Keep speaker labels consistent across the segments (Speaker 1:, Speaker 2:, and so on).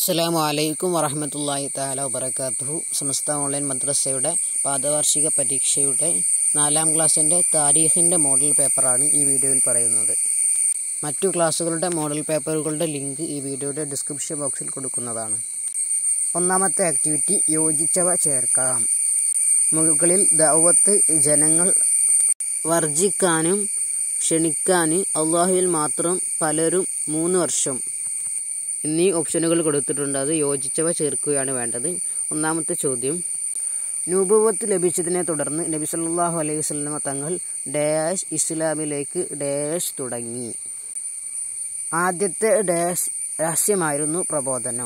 Speaker 1: അസ്സലാമു അലൈക്കും വറഹമത്തല്ലാഹി താല വബർക്കാത്തുഹു സമസ്ത ഓൺലൈൻ മദ്രസയുടെ പാദവാർഷിക പരീക്ഷയുടെ നാലാം ക്ലാസ്സിൻ്റെ താരീഖിൻ്റെ മോഡൽ പേപ്പറാണ് ഈ വീഡിയോയിൽ പറയുന്നത് മറ്റു ക്ലാസ്സുകളുടെ മോഡൽ പേപ്പറുകളുടെ ലിങ്ക് ഈ വീഡിയോയുടെ ഡിസ്ക്രിപ്ഷൻ ബോക്സിൽ കൊടുക്കുന്നതാണ് ഒന്നാമത്തെ ആക്ടിവിറ്റി യോജിച്ചവ ചേർക്കാം മുകളിൽ ദൗവത്ത് ജനങ്ങൾ വർജിക്കാനും ക്ഷണിക്കാനും അള്ളാഹുവിൽ മാത്രം പലരും മൂന്ന് വർഷം എന്നീ ഓപ്ഷനുകൾ കൊടുത്തിട്ടുണ്ട് അത് യോജിച്ചവ ചേർക്കുകയാണ് വേണ്ടത് ഒന്നാമത്തെ ചോദ്യം നൂബുവത്ത് ലഭിച്ചതിനെ തുടർന്ന് നബി സല്ലല്ലാഹു അലൈഹി വസല്ലമ തങ്ങൾ ഡാഷ് ഇസ്ലാമിലേക്ക് ഡാഷ് തുടങ്ങി ആദ്യത്തെ ഡാഷ് രഹസ്യമായിരുന്നു പ്രബോധനം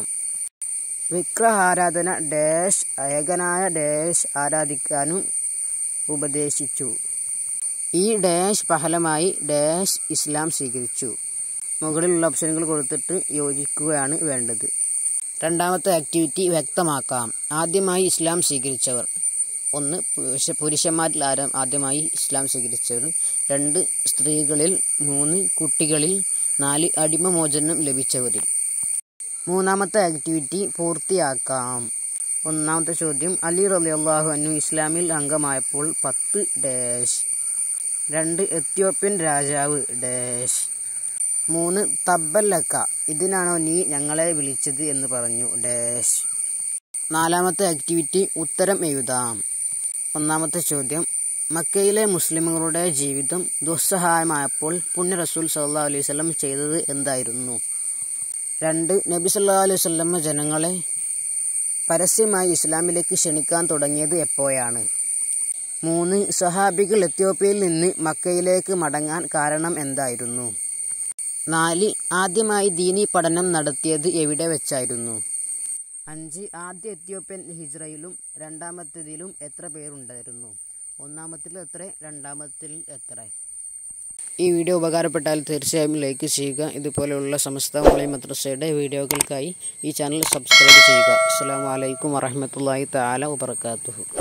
Speaker 1: വിഗ്രഹാരാധന ഡാഷ് ഏകനായ ഡാഷ് ആരാധിക്കാനും ഉപദേശിച്ചു ഈ ഡാഷ് ഫലമായി ഡാഷ് ഇസ്ലാം സ്വീകരിച്ചു മുകളിലുള്ള ഓപ്ഷനുകൾ കൊടുത്തിട്ട് യോജിക്കുകയാണ് വേണ്ടത് രണ്ടാമത്തെ ആക്ടിവിറ്റി വ്യക്തമാക്കാം ആദ്യമായി ഇസ്ലാം സ്വീകരിച്ചവർ ഒന്ന് പുരുഷ പുരുഷന്മാരിൽ ആരം ആദ്യമായി ഇസ്ലാം സ്വീകരിച്ചവർ രണ്ട് സ്ത്രീകളിൽ മൂന്ന് കുട്ടികളിൽ നാല് അടിമമോചനം ലഭിച്ചവരിൽ മൂന്നാമത്തെ ആക്ടിവിറ്റി പൂർത്തിയാക്കാം ഒന്നാമത്തെ ചോദ്യം അലി റളിയല്ലാഹു അൻഹു ഇസ്ലാമിൽ അംഗമായപ്പോൾ പത്ത് ഡാഷ് രണ്ട് എത്യോപ്യൻ രാജാവ് ഡാഷ് മൂന്ന് തബ്ബല്ലക്ക ഇതിനാണോ നീ ഞങ്ങളെ വിളിച്ചത് എന്ന് പറഞ്ഞു ഡാഷ് നാലാമത്തെ ആക്ടിവിറ്റി ഉത്തരം എഴുതാം ഒന്നാമത്തെ ചോദ്യം മക്കയിലെ മുസ്ലിമുകളുടെ ജീവിതം ദുസ്സഹായമായപ്പോൾ പുണ്യ റസൂൽ സല്ലാ അലൈഹി വസല്ലം ചെയ്തത് എന്തായിരുന്നു രണ്ട് നബി സല്ലാ അലൈഹി വസല്ലം ജനങ്ങളെ പരസ്യമായി ഇസ്ലാമിലേക്ക് ക്ഷണിക്കാൻ തുടങ്ങിയത് എപ്പോഴാണ് മൂന്ന് സഹാബികൾ എത്യോപ്യയിൽ നിന്ന് മക്കയിലേക്ക് മടങ്ങാൻ കാരണം എന്തായിരുന്നു നാല് ആദ്യമായി ദീനി പഠനം നടത്തിയത് എവിടെ വെച്ചായിരുന്നു അഞ്ച് ആദ്യ എത്യോപ്യൻ ഹിജ്റയിലും രണ്ടാമത്തേതിലും എത്ര പേരുണ്ടായിരുന്നു ഒന്നാമത്തിൽ എത്ര രണ്ടാമത്തിൽ എത്ര ഈ വീഡിയോ ഉപകാരപ്പെട്ടാൽ തീർച്ചയായും ലൈക്ക് ചെയ്യുക ഇതുപോലെയുള്ള സമസ്ത ഓൺലൈൻ മദ്രസയുടെ വീഡിയോകൾക്കായി ഈ ചാനൽ സബ്സ്ക്രൈബ് ചെയ്യുക അസ്സാം വലൈക്കും വറഹമത്തല്ലാഹി താല വബർക്കാത്തുഹു